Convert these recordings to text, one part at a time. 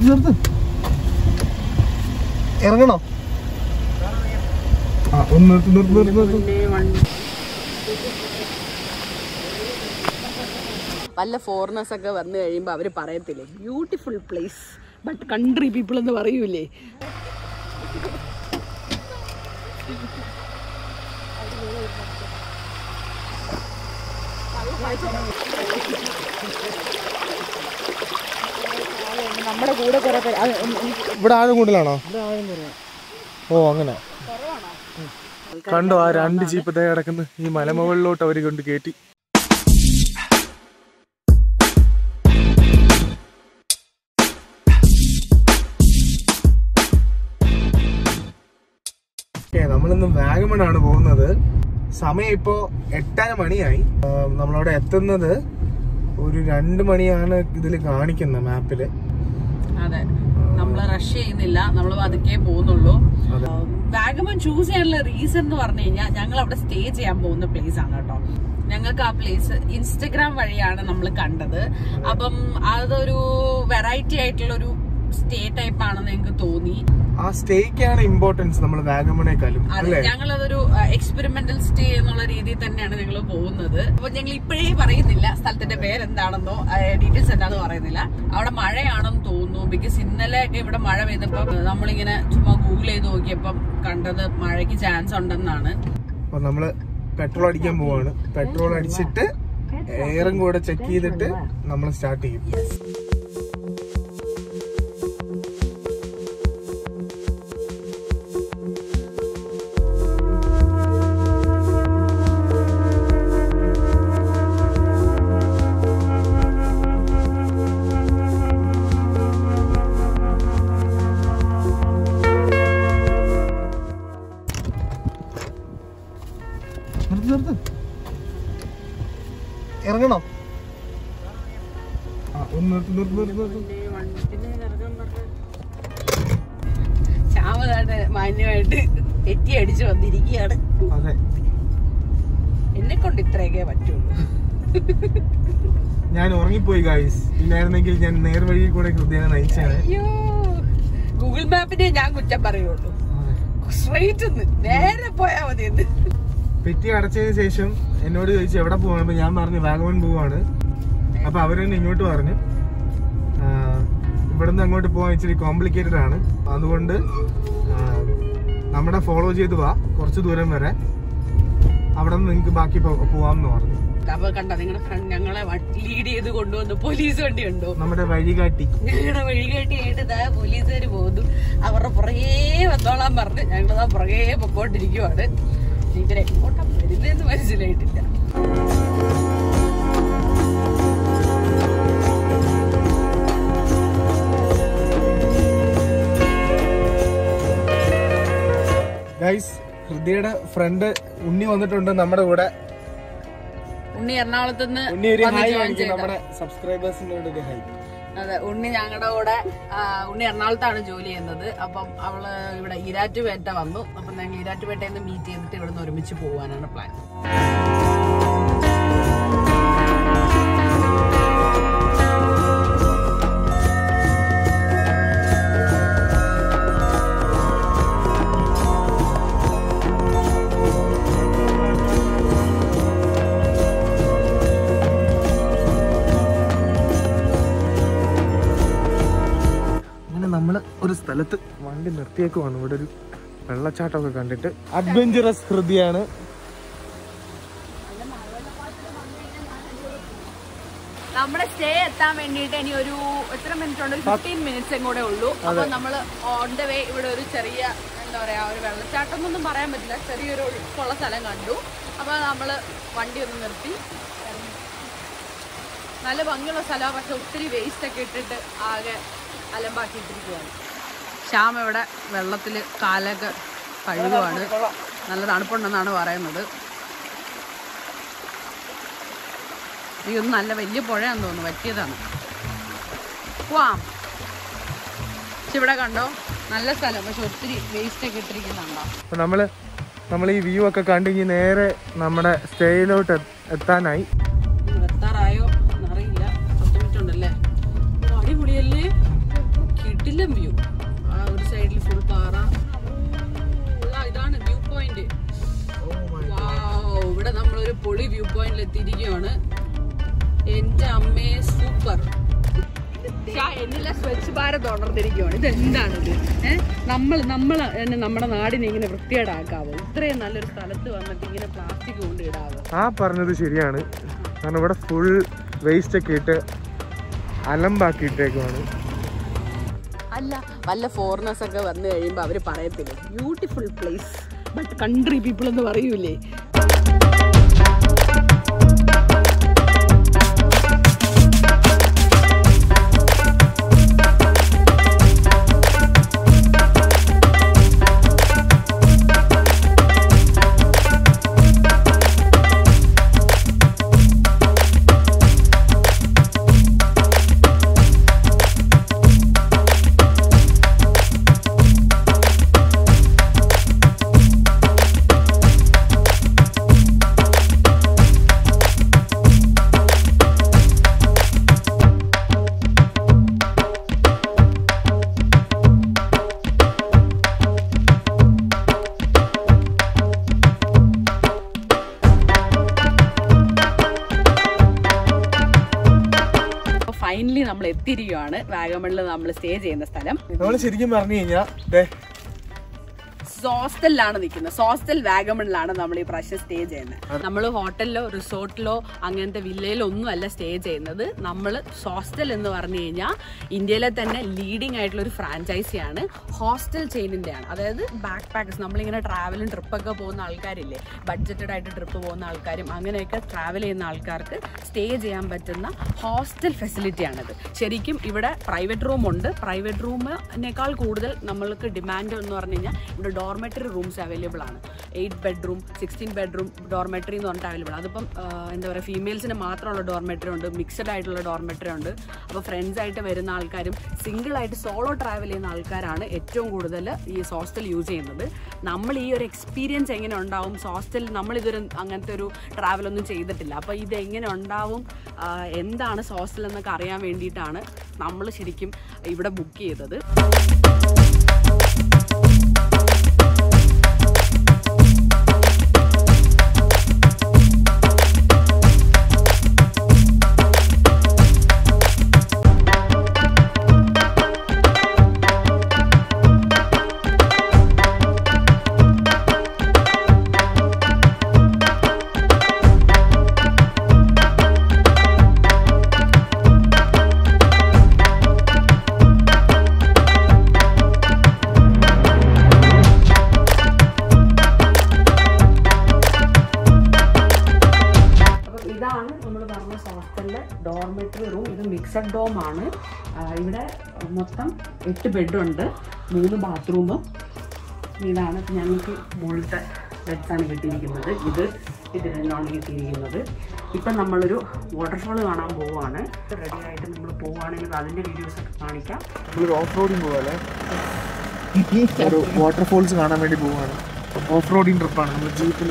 നിർത്ത് നിർത്ത് ഇറങ്ങണോ ആ ഒന്ന് നിർത്ത് നിർത്ത് നിർത്ത് നിർത്ത് വല്ല ഫോറിനേഴ്സ് ഒക്കെ വന്നു കഴിയുമ്പോൾ അവർ പറയത്തില്ലേ beautiful place but country people എന്ന് പറയൂലേ നമ്മുടെ കൂടെ കുറെ പേര് അത് ഉം ഉം ഇവിടെ ആഴം കൂടുതലാണോ ഓ അങ്ങനെ കണ്ടോ ആ രണ്ട് ജീപ്പത്തേ കിടക്കുന്നു ഈ മലമുകളിലോട്ട് അവര് കൊണ്ട് കയറ്റി നമ്മളിന്ന് വാഗമണാണ് പോകുന്നത് സമയം ഇപ്പോ എട്ടര മണിയായി ആ, നമ്മളവിടെ എത്തുന്നത് ഒരു രണ്ട് മണിയാണ് ഇതിൽ കാണിക്കുന്നത് മാപ്പില് അതെ നമ്മൾ റഷ് ചെയ്യുന്നില്ല നമ്മൾ പതുക്കെ പോകുന്നുള്ളൂ അതെ. വാഗമൺ ചൂസ് ചെയ്യാനുള്ള റീസൺ എന്ന് പറഞ്ഞു കഴിഞ്ഞാൽ ഞങ്ങൾ അവിടെ സ്റ്റേ ചെയ്യാൻ പോകുന്ന പ്ലേസ് ആണ് കേട്ടോ ഞങ്ങൾക്ക് ആ പ്ലേസ് ഇൻസ്റ്റഗ്രാം വഴിയാണ് നമ്മൾ കണ്ടത് അപ്പം അതൊരു വെറൈറ്റി ആയിട്ടുള്ള ഒരു സ്റ്റേ ടൈപ്പ് ആണെന്ന് ഞങ്ങൾക്ക് തോന്നി ആ സ്റ്റേക്കാണ് ഇമ്പോർട്ടൻസ് നമ്മൾ വാഗമണേക്കാളും അതെ അല്ലേ ഞങ്ങളതൊരു എക്സ്പെരിമെന്റൽ സ്റ്റേ എന്നുള്ള രീതിയിൽ തന്നെയാണ് ഞങ്ങൾ പോകുന്നത് അപ്പൊ ഞങ്ങൾ ഇപ്പോഴേ പറയുന്നില്ല സ്ഥലത്തിന്റെ പേരെന്താണെന്നോ ഡീറ്റെയിൽസ് എന്താണെന്ന് പറയുന്നില്ല അവിടെ മഴയാണെന്ന് തോന്നുന്നു ബിക്കോസ് ഇന്നലെ ഒക്കെ ഇവിടെ മഴ പെയ്തപ്പോ നമ്മളിങ്ങനെ ചുമ്മാ ഗൂഗിൾ ചെയ്ത് നോക്കിയപ്പം കണ്ടത് മഴയ്ക്ക് ചാൻസ് ഉണ്ടെന്നാണ് അപ്പൊ നമ്മള് പെട്രോൾ അടിക്കാൻ പോവാണ് പെട്രോൾ അടിച്ചിട്ട് എയറും കൂടെ ചെക്ക് ചെയ്തിട്ട് നമ്മൾ സ്റ്റാർട്ട് ചെയ്യും നിർത്ത് നിർത്ത് ഇറങ്ങണോ ആ ഒന്ന് നിർത്ത് നിർത്ത് നിർത്ത് നിർത്ത് ശ്യാമതായിട്ട് മാന്യമായിട്ട് എറ്റി അടിച്ചു വന്നിരിക്കുകയാണ് അതെ എന്നെ കൊണ്ട് ഇത്രയൊക്കെ പറ്റുള്ളൂ ഞാൻ ഉറങ്ങിപ്പോയി ഗായ്സ് ഇല്ലായിരുന്നെങ്കിൽ ഞാൻ നേർവഴി കൂടെ ഹൃദയം നയിച്ചാണ് അയ്യോ ഗൂഗിൾ മാപ്പിനെ ഞാൻ കുറ്റം പറയുള്ളൂ സ്ട്രൈറ്റ് നേരെ പോയാ മതി എന്ന് പെറ്റി അടച്ചതിന് ശേഷം എന്നോട് ചോദിച്ചു എവിടെ പോവാണ് അപ്പൊ ഞാൻ പറഞ്ഞു വാഗമൺ പോവാണ് അപ്പൊ അവരെന്നെ ഇങ്ങോട്ട് പറഞ്ഞു ആ, ഇവിടുന്ന് അങ്ങോട്ട് പോകാൻ ഇച്ചിരി കോംപ്ലിക്കേറ്റഡ് ആണ് അതുകൊണ്ട് ആ, നമ്മുടെ ഫോളോ ചെയ്ത് വാ കുറച്ച് ദൂരം വരെ അവിടെ നിന്ന് നിങ്ങൾക്ക് ബാക്കി പോ- പോവാമെന്ന് പറഞ്ഞു അപ്പൊ കണ്ട നിങ്ങളുടെ ഫ്രണ്ട് ഞങ്ങളെ ലീഡ് ചെയ്ത് കൊണ്ടുവന്നു പോലീസ് വണ്ടി ഉണ്ടോ നമ്മുടെ വഴികാട്ടി ഞങ്ങളുടെ വഴികാട്ടിയായിട്ട് ഇതാ പോലീസുകാർ പോകുന്നു അവരുടെ പുറകെ വന്നോളാൻ പറഞ്ഞ് ഞങ്ങളിതാ പുറകെ പൊക്കോണ്ടിരിക്കുവാണ് ഇവരെങ്ങോട്ടാ വരുന്നതെന്ന് മനസ്സിലായിട്ടില്ല ഗൈസ് ഹൃദയയുടെ ഫ്രണ്ട് ഉണ്ണി വന്നിട്ടുണ്ട് നമ്മുടെ കൂടെ ഉണ്ണി എറണാകുളത്ത് നിന്ന് ഉണ്ണി ഒരു വന്ന് ഹായ് join കാണിക്കും ചെയ്ത. നമ്മുടെ സബ്സ്ക്രൈബേഴ്സിനോട് ഒരു ഹായ് അതെ ഉണ്ണി ഞങ്ങളുടെ കൂടെ ആ, ഉണ്ണി എറണാകുളത്താണ് ജോലി ചെയ്യുന്നത് അപ്പം അവള് ഇവിടെ ഈരാറ്റുപേട്ട വന്നു അപ്പം ഞങ്ങൾ ഈരാറ്റുപേട്ടയിൽ നിന്ന് മീറ്റ് ചെയ്തിട്ട് ഇവിടുന്ന് ഒരുമിച്ച് പോകാനാണ് പ്ലാൻ അങ്ങനെ നമ്മൾ ഒരു സ്ഥലത്ത് വണ്ടി നിർത്തിയേക്കുവാണ് ഇവിടെ ഒരു വെള്ളച്ചാട്ടമൊക്കെ കണ്ടിട്ട് അഡ്വഞ്ചറസ് ഹൃദയാണ് നമ്മുടെ സ്റ്റേ എത്താൻ വേണ്ടിയിട്ട് ഇനി ഒരു എത്ര മിനിറ്റ് ഉണ്ട് ഒരു ഫിഫ്റ്റീൻ മിനിറ്റ്സും കൂടെ ഉള്ളൂ അപ്പൊ നമ്മൾ ഓൺ ദ വേ ഇവിടെ ഒരു ചെറിയ എന്താ പറയാ ഒരു വെള്ളച്ചാട്ടം എന്നൊന്നും പറയാൻ പറ്റില്ല ചെറിയൊരു ഒഴുക്കുള്ള സ്ഥലം കണ്ടു അപ്പൊ നമ്മള് വണ്ടി ഒന്ന് നിർത്തി നല്ല ഭംഗിയുള്ള സ്ഥലമാണ് പക്ഷെ ഒത്തിരി വേസ്റ്റ് ഒക്കെ ഇട്ടിട്ട് ആകെ അലമ്പാക്കിയിട്ടിരിക്കുകയാണ് ശ്യാം ഇവിടെ വെള്ളത്തിൽ കാലൊക്കെ കഴുകുവാണ് നല്ല തണുപ്പുണ്ടെന്നാണ് പറയുന്നത് ഇതൊന്നും നല്ല വലിയ പുഴയാന്ന് തോന്നുന്നു പറ്റിയതാണ് പോവാം പക്ഷെ ഇവിടെ കണ്ടോ നല്ല സ്ഥലം പക്ഷെ ഒത്തിരി വേസ്റ്റ് ഒക്കെ ഇട്ടിരിക്കുന്നുണ്ടോ അപ്പൊ നമ്മള് നമ്മൾ ഈ വ്യൂ ഒക്കെ കണ്ടു കഴിഞ്ഞ് നേരെ നമ്മുടെ സ്റ്റേയിലോട്ട് എത്താനായി എത്താറായോ എന്നറിയില്ല പത്ത് മിനിറ്റ് ഉണ്ടല്ലേ അടിപൊളിയല്ലേ ദൈവമേ സൂപ്പർ എന്നില്ല സ്വച്ഛ് ഭാരത് ഉണർന്നിരിക്കുവാണ് ഇത് എന്താണിത് ഏഹ് നമ്മൾ നമ്മൾ തന്നെ നമ്മുടെ നാടിനെ ഇങ്ങനെ വൃത്തികേടാക്കാവോ ഇത്രയും നല്ലൊരു സ്ഥലത്ത് വന്നിട്ട് ഇങ്ങനെ പ്ലാസ്റ്റിക് കൊണ്ട് ഇടാവോ ആ പറഞ്ഞത് ശരിയാണ് കാരണം ഇവിടെ ഫുൾ വേസ്റ്റ് ഒക്കെ ഇട്ട് അലമ്പാക്കിയിട്ടേക്കുവാണ് അല്ല വല്ല ഫോറിനേഴ്സ് ഒക്കെ വന്നു കഴിയുമ്പോൾ അവർ പറയത്തില്ലേ beautiful place but country people എന്ന് പറയൂലേ ഫൈനലി നമ്മൾ എത്തിയിരിക്കുകയാണ് വാഗമണിൽ നമ്മൾ സ്റ്റേ ചെയ്യുന്ന സ്ഥലം നമ്മൾ ശരിക്കും പറഞ്ഞു കഴിഞ്ഞാൽ ദേ ഹോസ്റ്റലിലാണ് നിൽക്കുന്നത് ഹോസ്റ്റൽ വാഗമണിലാണ് നമ്മൾ ഈ പ്രാവശ്യം സ്റ്റേ ചെയ്യുന്നത് നമ്മൾ ഹോട്ടലിലോ റിസോർട്ടിലോ അങ്ങനത്തെ വില്ലയിലോ ഒന്നും അല്ല സ്റ്റേ ചെയ്യുന്നത് നമ്മൾ ഹോസ്റ്റൽ എന്ന് പറഞ്ഞു കഴിഞ്ഞാൽ ഇന്ത്യയിലെ തന്നെ ലീഡിംഗ് ആയിട്ടുള്ള ഒരു ഫ്രാഞ്ചൈസിയാണ് ഹോസ്റ്റൽ ചെയിനിന്റെ ആണ് അതായത് ബാക്ക് പാക്കേഴ്സ് നമ്മളിങ്ങനെ ട്രാവലും ട്രിപ്പൊക്കെ പോകുന്ന ആൾക്കാരില്ലേ ബഡ്ജറ്റഡ് ആയിട്ട് ട്രിപ്പ് പോകുന്ന ആൾക്കാരും അങ്ങനെയൊക്കെ ട്രാവൽ ചെയ്യുന്ന ആൾക്കാർക്ക് സ്റ്റേ ചെയ്യാൻ പറ്റുന്ന ഹോസ്റ്റൽ ഫെസിലിറ്റിയാണിത് ശരിക്കും ഇവിടെ പ്രൈവറ്റ് റൂം ഉണ്ട് പ്രൈവറ്റ് റൂമിനേക്കാൾ കൂടുതൽ നമ്മൾക്ക് ഡിമാൻഡ് എന്ന് പറഞ്ഞു കഴിഞ്ഞാൽ ഇവിടെ ഡോർമെറ്ററി റൂംസ് അവൈലബിൾ ആണ് eight bedroom sixteen bedroom dormitory എന്ന് പറഞ്ഞിട്ട് അവൈലബിൾ അതിപ്പം ആ, എന്താ പറയുക ഫീമെയിൽസിന് മാത്രമുള്ള ഡോർമെറ്ററി ഉണ്ട് മിക്സഡ് ആയിട്ടുള്ള ഡോർമെറ്ററി ഉണ്ട് അപ്പോൾ ഫ്രണ്ട്സ് ആയിട്ട് വരുന്ന ആൾക്കാരും സിംഗിൾ ആയിട്ട് സോളോ ട്രാവൽ ചെയ്യുന്ന ആൾക്കാരാണ് ഏറ്റവും കൂടുതൽ ഈ ഹോസ്റ്റൽ യൂസ് ചെയ്യുന്നത് നമ്മൾ ഈ ഒരു എക്സ്പീരിയൻസ് എങ്ങനെ ഉണ്ടാവും ഹോസ്റ്റലിൽ നമ്മളിതൊരു അങ്ങനത്തെ ഒരു ട്രാവൽ ഒന്നും ചെയ്തിട്ടില്ല അപ്പോൾ ഇത് എങ്ങനെ ഉണ്ടാവും ആ, എന്താണ് ഹോസ്റ്റൽ എന്നൊക്കെ അറിയാൻ വേണ്ടിയിട്ടാണ് നമ്മൾ ശരിക്കും ഇവിടെ ബുക്ക് ചെയ്തത് അപ്പം ഇതാണ് നമ്മൾ പറഞ്ഞ ഹോസ്റ്റലിലെ ഡോർമെറ്ററി റൂം ഇത് മിക്സഡ് ഡോം ആണ് ആ, ഇവിടെ മൊത്തം എട്ട് ബെഡുണ്ട് മൂന്ന് ബാത്റൂമും ഇതാണ് ഇപ്പം ഞങ്ങൾക്ക് മുകളിലത്തെ ബെഡ്സാണ് കിട്ടിയിരിക്കുന്നത് ഇത് ഇത് രണ്ടാണ് കിട്ടിയിരിക്കുന്നത് ഇപ്പം നമ്മളൊരു വാട്ടർഫോൾ കാണാൻ പോവുകയാണ് റെഡി ആയിട്ട് നമ്മൾ പോവുകയാണെങ്കിൽ അതിൻ്റെ വീഡിയോസ് ഒക്കെ കാണിക്കാം നമ്മളൊരു ഓഫ് റോഡിങ് പോലെ ഒരു വാട്ടർഫോൾസ് കാണാൻ വേണ്ടി പോവാണ് ഓഫ് റോഡിങ് ട്രിപ്പാണ് നമ്മൾ ജീപ്പിൽ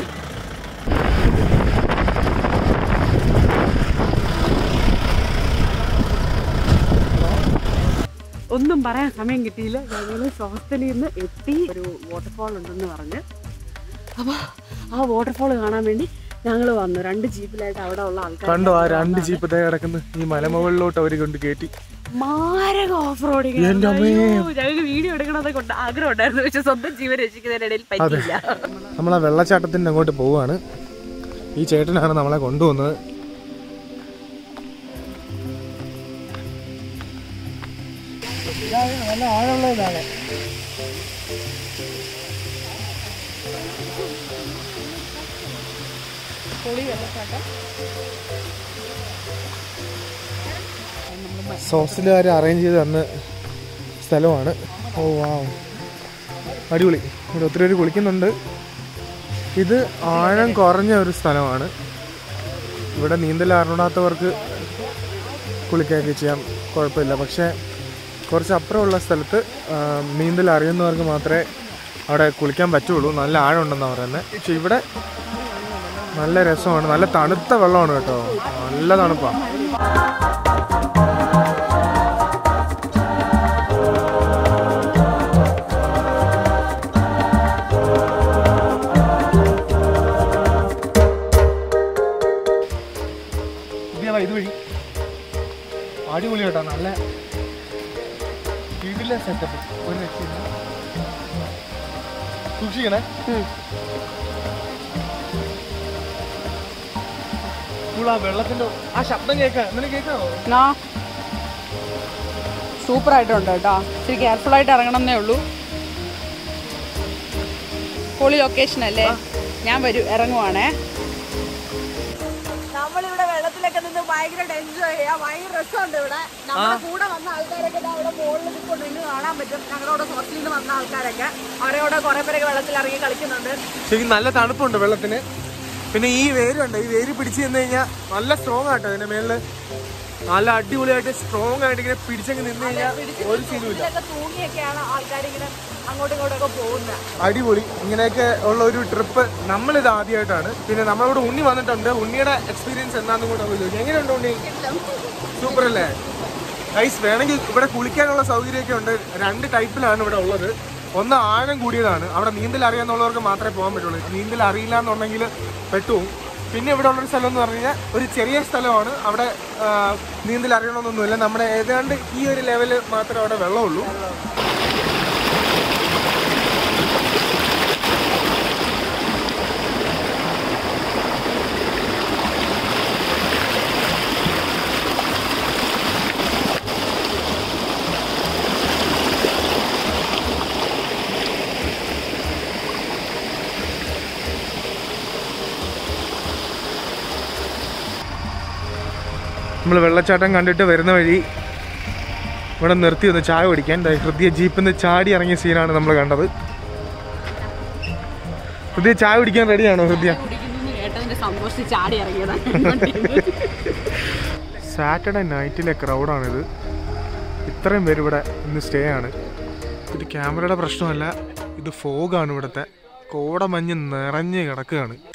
ഒന്നും പറയാൻ സമയം കിട്ടിയില്ല ഞങ്ങൾ ഹോസ്റ്റലിൽ നിന്ന് എത്തി ഒരു വാട്ടർഫോൾ ഉണ്ടെന്ന് പറഞ്ഞ് അപ്പോൾ ആ വാട്ടർഫോൾ കാണാൻ വേണ്ടി ഞങ്ങൾ വന്നു രണ്ട് ജീപ്പിലായിട്ട് അവിടെ ഉള്ള ആൾക്കാർ കണ്ടോ ആ രണ്ട് ജീപ്പ് ഇതേ കിടക്കുന്നു ഈ മലമുകളിലോട്ട് അവർ കൊണ്ട് കയറ്റി മാരക ഓഫ് റോഡിങ് എൻ്റെ അമ്മേ. ഞങ്ങൾക്ക് വീഡിയോ എടുക്കണമെന്നൊക്കെ ഉണ്ട് ആഗ്രഹം ഉണ്ടായിരുന്നു പക്ഷെ സ്വന്തം ജീവൻ രക്ഷിക്കുന്നതിനിടയിൽ പറ്റിയില്ല നമ്മൾ ആ വെള്ളച്ചാട്ടത്തിൻ്റെ അങ്ങോട്ട് പോവാണ് ഈ ചേട്ടനാണ് നമ്മളെ കൊണ്ടുവന്നത് നല്ല ആഴമുള്ള ഇതാണ് സോസിലുകാർ അറേഞ്ച് ചെയ്ത് തന്ന സ്ഥലമാണ് ഓ വാവ് അടിപൊളി ഇവിടെ ഒത്തിരി പേര് കുളിക്കുന്നുണ്ട് ഇത് ആഴം കുറഞ്ഞ ഒരു സ്ഥലമാണ് ഇവിടെ നീന്തൽ അറിഞ്ഞാത്തവർക്ക് കുളിക്കുകയൊക്കെ ചെയ്യാം കുഴപ്പമില്ല പക്ഷേ കുറച്ച് അപ്പുറമുള്ള സ്ഥലത്ത് ആ, നീന്തൽ അറിയുന്നവർക്ക് മാത്രമേ അവിടെ കുളിക്കാൻ പറ്റുള്ളൂ നല്ല ആഴമുണ്ടെന്നാണ് പറയുന്നത് പക്ഷെ ഇവിടെ നല്ല രസമാണ് നല്ല തണുത്ത വെള്ളമാണ് കേട്ടോ നല്ല തണുപ്പാണ് ഇതുവഴി കേട്ടോ നല്ല വീട്ടിലെ സെറ്റപ്പ് ഒരു രക്ഷയില്ല സൂക്ഷിക്കണേ ഇപ്പോൾ ആ വെള്ളത്തിന്റെ ആ ശബ്ദം കേൾക്കാം എന്തിനു കേൾക്കാമോ ആ സൂപ്പർ ആയിട്ടുണ്ട് കേട്ടോ ഇച്ചിരി കെയർഫുൾ ആയിട്ട് ഇറങ്ങണമെന്നേ ഉള്ളൂ പൊളി ലൊക്കേഷൻ അല്ലേ ഞാൻ വരും ഇറങ്ങുവാണേ നമ്മളിവിടെ വെള്ളത്തിലൊക്കെ നിന്ന് ഭയങ്കര എൻജോയ് ചെയ്യാം ഭയങ്കര രസമുണ്ട് ഇവിടെ നമ്മുടെ കൂടെ വന്ന ആൾക്കാരൊക്കെ ദാ അവിടെ മുകളിൽ നിൽക്കൊണ്ട് നിന്ന് കാണാൻ പറ്റും ഞങ്ങളുടെ ഹോസ്റ്റലിൽ നിന്ന് വന്ന ആൾക്കാരൊക്കെ അവരോട് കുറെ പേരൊക്കെ വെള്ളത്തിൽ ഇറങ്ങി കളിക്കുന്നുണ്ട് ശരിക്കും നല്ല തണുപ്പുണ്ട് വെള്ളത്തിന് പിന്നെ ഈ വേരുണ്ട് ഈ വേര് പിടിച്ചു നിന്ന് കഴിഞ്ഞാൽ നല്ല സ്ട്രോങ് ആട്ടോ അതിന്റെ മേളില് നല്ല അടിപൊളിയായിട്ട് സ്ട്രോങ് ആയിട്ട് ഇങ്ങനെ പിടിച്ചങ്ങ് നിന്ന് കഴിഞ്ഞാൽ ഒരു സീനുമില്ല ഇതിലൊക്കെ തൂങ്ങിയൊക്കെയാണ് ആൾക്കാർ ഇങ്ങനെ അങ്ങോട്ടും ഇങ്ങോട്ടൊക്കെ പോകുന്നത് അടിപൊളി ഇങ്ങനെയൊക്കെ ഉള്ള ഒരു ട്രിപ്പ് നമ്മളിത് ആദ്യമായിട്ടാണ് പിന്നെ നമ്മളിവിടെ ഉണ്ണി വന്നിട്ടുണ്ട് ഉണ്ണിയുടെ എക്സ്പീരിയൻസ് എന്താണെന്ന് കൂടെ നമുക്ക് ചോദിക്കാം എങ്ങനെയുണ്ട് ഉണ്ണി സൂപ്പർ അല്ലേ ഐസ് വേണമെങ്കിൽ ഇവിടെ കുളിക്കാനുള്ള സൗകര്യമൊക്കെ ഉണ്ട് രണ്ട് ടൈപ്പിലാണ് ഇവിടെ ഉള്ളത് ഒന്ന് ആഴം കൂടിയതാണ് അവിടെ നീന്തൽ അറിയാന്നുള്ളവർക്ക് മാത്രമേ പോകാൻ പറ്റുള്ളൂ നീന്തൽ അറിയില്ല എന്നുണ്ടെങ്കിൽ പെട്ടുപോകും പിന്നെ ഇവിടെ ഉള്ളൊരു സ്ഥലം എന്ന് പറഞ്ഞു കഴിഞ്ഞാൽ ഒരു ചെറിയ സ്ഥലമാണ് അവിടെ ആ, നീന്തൽ അറിയണമെന്നൊന്നുമില്ല നമ്മുടെ ഏതാണ്ട് ഈ ഒരു ലെവല് മാത്രമേ അവിടെ വെള്ളമുള്ളൂ നമ്മൾ വെള്ളച്ചാട്ടം കണ്ടിട്ട് വരുന്ന വഴി ഇവിടെ നിർത്തി ഒന്ന് ചായ കുടിക്കാൻ ദേ ഹൃദയ ജീപ്പിൽ നിന്ന് ചാടി ഇറങ്ങിയ സീനാണ് നമ്മൾ കണ്ടത് ഹൃദയ ചായ കുടിക്കാൻ റെഡിയാണോ ഹൃദയ കുടിക്കുന്നു കേട്ടതിന്റെ സന്തോഷിച്ച് ചാടി ഇറങ്ങിയതാണ് സാറ്റർഡേ നൈറ്റിലെ ക്രൗഡാണിത് ഇത്രയും പേര് ഇവിടെ ഇന്ന് സ്റ്റേ ആണ് ഇത് ക്യാമറയുടെ പ്രശ്നമല്ല ഇത് ഫോഗാണ് ഇവിടുത്തെ കോടമഞ്ഞ് നിറഞ്ഞ് കിടക്കുകയാണ്